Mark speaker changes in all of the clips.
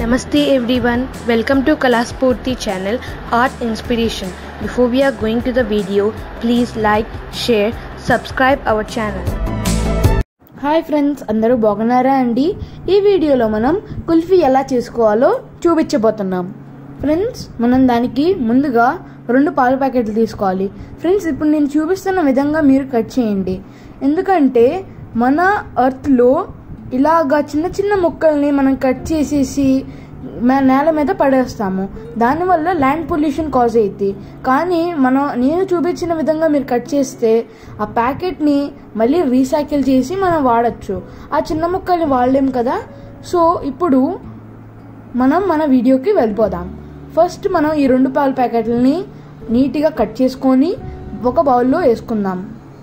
Speaker 1: Namaste everyone, welcome to Kalaspurti channel Art Inspiration. Before we are going to the video, please like, share, subscribe our channel.
Speaker 2: Hi friends అందరూ బాగున్నారా అండి ఈ వీడియోలో మనం కుల్ఫీ ఎలా చేసుకోవాలో చూపించబోతున్నాం ఫ్రెండ్స్ మనం దానికి ముందుగా రెండు పాల ప్యాకెట్లు తీసుకోవాలి ఫ్రెండ్స్ ఇప్పుడు నేను చూపిస్తున్న విధంగా మీరు కట్ చేయండి ఎందుకంటే మన ఎర్త్లో ఇలాగా చిన్న చిన్న ముక్కల్ని మనం కట్ చేసేసి మ- నేల మీద పడేస్తాము దానివల్ల ల్యాండ్ పొల్యూషన్ కాజ్ అయ్యింది కానీ మనం నేను చూపించిన విధంగా మీరు కట్ చేస్తే ఆ ప్యాకెట్ని మళ్ళీ రీసైకిల్ చేసి మనం వాడచ్చు ఆ చిన్న ముక్కల్ని వాడలేం కదా సో ఇప్పుడు మనం మన వీడియోకి వెళ్ళిపోదాం ఫస్ట్ మనం ఈ రెండు పాల ప్యాకెట్లని నీట్గా కట్ చేసుకొని ఒక బౌల్లో వేసుకుందాం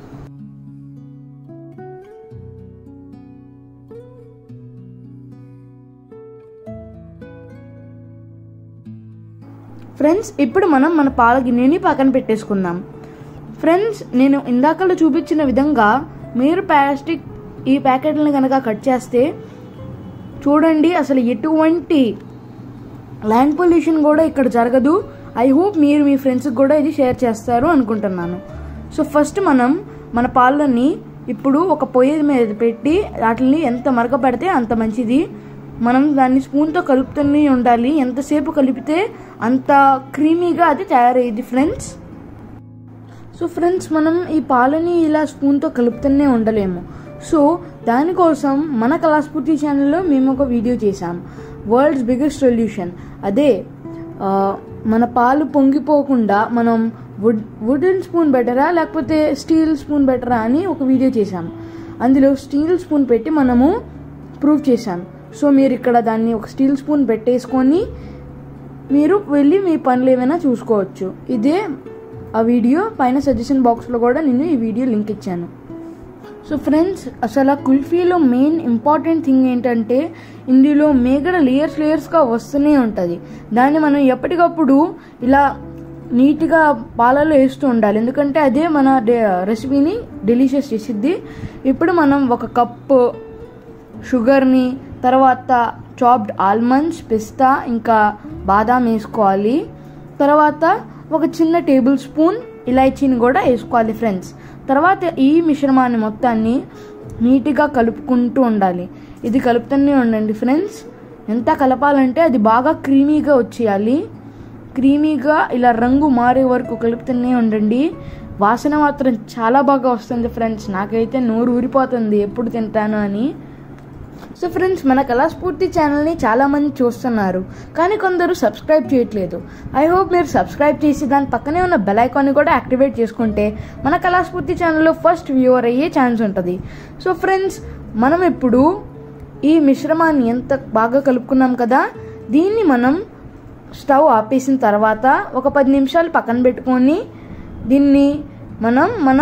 Speaker 2: ఫ్రెండ్స్ ఇప్పుడు మనం మన పాల గిన్నెని పక్కన పెట్టేసుకుందాం ఫ్రెండ్స్ నేను ఇందాకలో చూపించిన విధంగా మీరు ప్లాస్టిక్ ఈ ప్యాకెట్లను కనుక కట్ చేస్తే చూడండి అసలు ఎటువంటి ల్యాండ్ పొల్యూషన్ కూడా ఇక్కడ జరగదు ఐ హోప్ మీరు మీ ఫ్రెండ్స్కి కూడా ఇది షేర్ చేస్తారు అనుకుంటున్నాను సో ఫస్ట్ మనం మన పాలని ఇప్పుడు ఒక పొయ్యి మీద పెట్టి వాటిని ఎంత మరక పెడితే అంత మంచిది మనం దాన్ని స్పూన్తో కలుపుతూనే ఉండాలి ఎంతసేపు కలిపితే అంత క్రీమీగా అది తయారయ్యేది ఫ్రెండ్స్ సో ఫ్రెండ్స్ మనం ఈ పాలని ఇలా స్పూన్తో కలుపుతూనే ఉండలేము సో దానికోసం మన కళాస్ఫూర్తి ఛానల్లో మేము ఒక వీడియో చేసాం వరల్డ్స్ బిగ్గెస్ట్ సొల్యూషన్ అదే ఆ, మన పాలు పొంగిపోకుండా మనం వుడ్ వుడెన్ స్పూన్ బెటరా లేకపోతే స్టీల్ స్పూన్ బెటరా అని ఒక వీడియో చేసాం అందులో స్టీల్ స్పూన్ పెట్టి మనము ప్రూవ్ చేశాం సో మీరు ఇక్కడ దాన్ని ఒక స్టీల్ స్పూన్ పెట్టేసుకొని మీరు వెళ్ళి మీ పనులు ఏమైనా చూసుకోవచ్చు ఇదే ఆ వీడియో పైన సజెషన్ బాక్స్లో కూడా నేను ఈ వీడియో లింక్ ఇచ్చాను సో ఫ్రెండ్స్ అసలు ఆ కుల్ఫీలో మెయిన్ ఇంపార్టెంట్ థింగ్ ఏంటంటే ఇందులో మేగడ లేయర్స్ లేయర్స్గా వస్తూనే ఉంటుంది దాన్ని మనం ఎప్పటికప్పుడు ఇలా నీట్గా పాలలో వేస్తూ ఉండాలి ఎందుకంటే అదే మన రెసిపీని డెలిషియస్ చేసిద్ది ఇప్పుడు మనం ఒక కప్పు షుగర్ని తర్వాత చాప్డ్ ఆల్మండ్స్ పిస్తా ఇంకా బాదాం వేసుకోవాలి తర్వాత ఒక చిన్న టేబుల్ స్పూన్ ఇలాచీని కూడా వేసుకోవాలి ఫ్రెండ్స్ తర్వాత ఈ మిశ్రమాన్ని మొత్తాన్ని నీట్గా కలుపుకుంటూ ఉండాలి ఇది కలుపుతూనే ఉండండి ఫ్రెండ్స్ ఎంత కలపాలంటే అది బాగా క్రీమీగా వచ్చేయాలి క్రీమీగా ఇలా రంగు మారే వరకు కలుపుతూనే ఉండండి వాసన మాత్రం చాలా బాగా వస్తుంది ఫ్రెండ్స్ నాకైతే నోరు ఊరిపోతుంది ఎప్పుడు తింటాను అని సో ఫ్రెండ్స్ మన కళాస్ఫూర్తి ఛానల్ని చాలామంది చూస్తున్నారు కానీ కొందరు సబ్స్క్రైబ్ చేయట్లేదు ఐ హోప్ మీరు సబ్స్క్రైబ్ చేసి దాని పక్కనే ఉన్న బెల్ ఐకాన్ని కూడా యాక్టివేట్ చేసుకుంటే మన కళాస్ఫూర్తి ఛానల్లో ఫస్ట్ వ్యూవర్ అయ్యే ఛాన్స్ ఉంటుంది సో ఫ్రెండ్స్ మనం ఇప్పుడు ఈ మిశ్రమాన్ని ఎంత బాగా కలుపుకున్నాం కదా దీన్ని మనం స్టవ్ ఆపేసిన తర్వాత ఒక పది నిమిషాలు పక్కన పెట్టుకొని దీన్ని మనం మన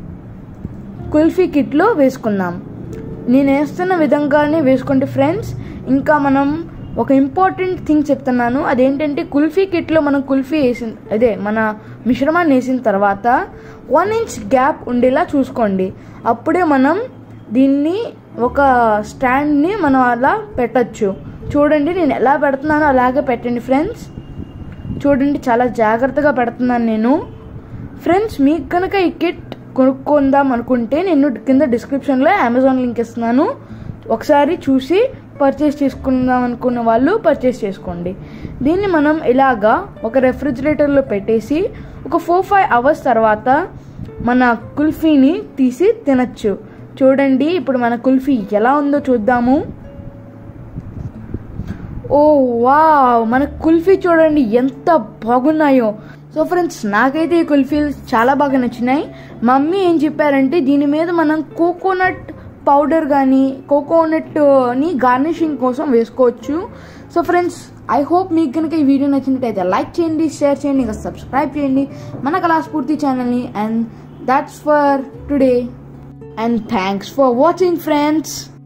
Speaker 2: కుల్ఫీ కిట్లో వేసుకుందాం నేను వేస్తున్న విధంగానే వేసుకోండి ఫ్రెండ్స్ ఇంకా మనం ఒక ఇంపార్టెంట్ థింగ్ చెప్తున్నాను అదేంటంటే కుల్ఫీ కిట్లో మనం కుల్ఫీ వేసిన అదే మన మిశ్రమాన్ని వేసిన తర్వాత వన్ ఇంచ్ గ్యాప్ ఉండేలా చూసుకోండి అప్పుడే మనం దీన్ని ఒక స్టాండ్ని మనం అలా పెట్టచ్చు చూడండి నేను ఎలా పెడుతున్నానో అలాగే పెట్టండి ఫ్రెండ్స్ చూడండి చాలా జాగ్రత్తగా పెడుతున్నాను నేను ఫ్రెండ్స్ మీకు కనుక ఈ కిట్ కొనుక్కుందాం అనుకుంటే నేను కింద డిస్క్రిప్షన్లో అమెజాన్ లింక్ ఇస్తున్నాను ఒకసారి చూసి పర్చేస్ చేసుకుందాం అనుకున్న వాళ్ళు పర్చేస్ చేసుకోండి దీన్ని మనం ఇలాగా ఒక రెఫ్రిజిరేటర్లో పెట్టేసి ఒక ఫోర్ ఫైవ్ అవర్స్ తర్వాత మన కుల్ఫీని తీసి తినచ్చు చూడండి ఇప్పుడు మన కుల్ఫీ ఎలా ఉందో చూద్దాము ఓ వా మన కుల్ఫీ చూడండి ఎంత బాగున్నాయో సో ఫ్రెండ్స్ నాకైతే ఈ కుల్ఫీలు చాలా బాగా నచ్చినాయి మమ్మీ ఏం చెప్పారంటే దీని మీద మనం కోకోనట్ పౌడర్ కానీ కోకోనట్ని గార్నిషింగ్ కోసం వేసుకోవచ్చు సో ఫ్రెండ్స్ ఐ హోప్ మీకు కనుక ఈ వీడియో నచ్చినట్టయితే లైక్ చేయండి షేర్ చేయండి ఇంకా సబ్స్క్రైబ్ చేయండి మన కళాస్ఫూర్తి ఛానల్ని and that's for today and thanks for watching friends